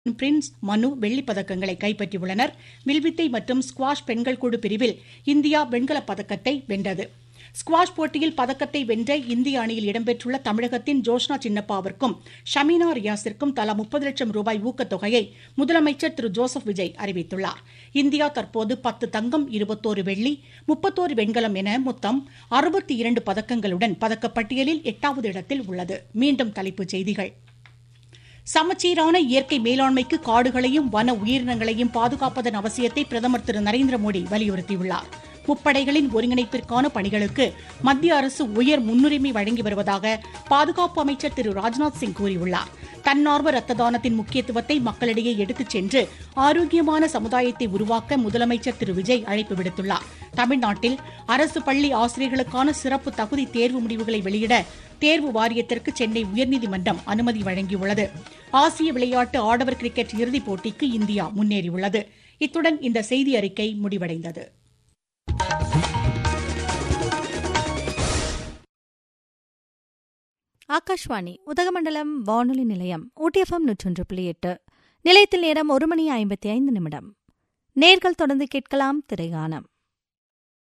Prince மனு வெள்ளிப் பதக்கங்களை கைப்பற்றியுள்ளனர் வில்வித்தை மற்றும் ஸ்குவாஷ் பெண்கள் குழு பிரிவில் இந்தியா வெண்கலப் பதக்கத்தை வென்றது ஸ்குவாஷ் போட்டியில் பதக்கத்தை வென்ற இந்திய அணியில் இடம்பெற்றுள்ள தமிழகத்தின் ஜோஷ்னா சின்னப்பாவிற்கும் ஷமீனா ரியாஸிற்கும் தலா முப்பது லட்சம் ரூபாய் ஊக்கத்தொகையை முதலமைச்சர் திரு ஜோசப் விஜய் அறிவித்துள்ளார் இந்தியா தற்போது பத்து தங்கம் இருபத்தோரு வெள்ளி முப்பத்தோரு வெண்கலம் என மொத்தம் அறுபத்தி இரண்டு பதக்கங்களுடன் பதக்கப்பட்டியலில் எட்டாவது இடத்தில் உள்ளது மீண்டும் தலைப்புச் செய்திகள் சமச்சீரான இயற்கை மேலாண்மைக்கு காடுகளையும் வன உயிரினங்களையும் பாதுகாப்பதன் அவசியத்தை பிரதமர் திரு நரேந்திர மோடி வலியுறுத்தியுள்ளார் முப்படைகளின் ஒருங்கிணைப்பிற்கான பணிகளுக்கு மத்திய அரசு உயர் முன்னுரிமை வழங்கி வருவதாக பாதுகாப்பு அமைச்சர் திரு ராஜ்நாத் சிங் கூறியுள்ளார் தன்னார்வ ரத்த தானத்தின் முக்கியத்துவத்தை மக்களிடையே எடுத்துச் சென்று ஆரோக்கியமான சமுதாயத்தை உருவாக்க முதலமைச்சர் திரு விஜய் அழைப்பு விடுத்துள்ளார் தமிழ்நாட்டில் அரசு பள்ளி ஆசிரியர்களுக்கான சிறப்பு தகுதி தேர்வு முடிவுகளை வெளியிட தேர்வு வாரியத்திற்கு சென்னை உயர்நீதிமன்றம் அனுமதி வழங்கியுள்ளது ஆசிய விளையாட்டு ஆடவர் கிரிக்கெட் இறுதிப் போட்டிக்கு இந்தியா முன்னேறியுள்ளது இத்துடன் இந்த செய்தி அறிக்கை முடிவடைந்தது ஆகாஷ்வாணி உதகமண்டலம் வானொலி நிலையம் ஊட்டிஎஃப்எம் நூற்றொன்று புள்ளி எட்டு நிலையத்தில் நேரம் ஒரு மணி ஐம்பத்தி ஐந்து நிமிடம் நேர்கள் தொடர்ந்து கேட்கலாம் திரைகானம்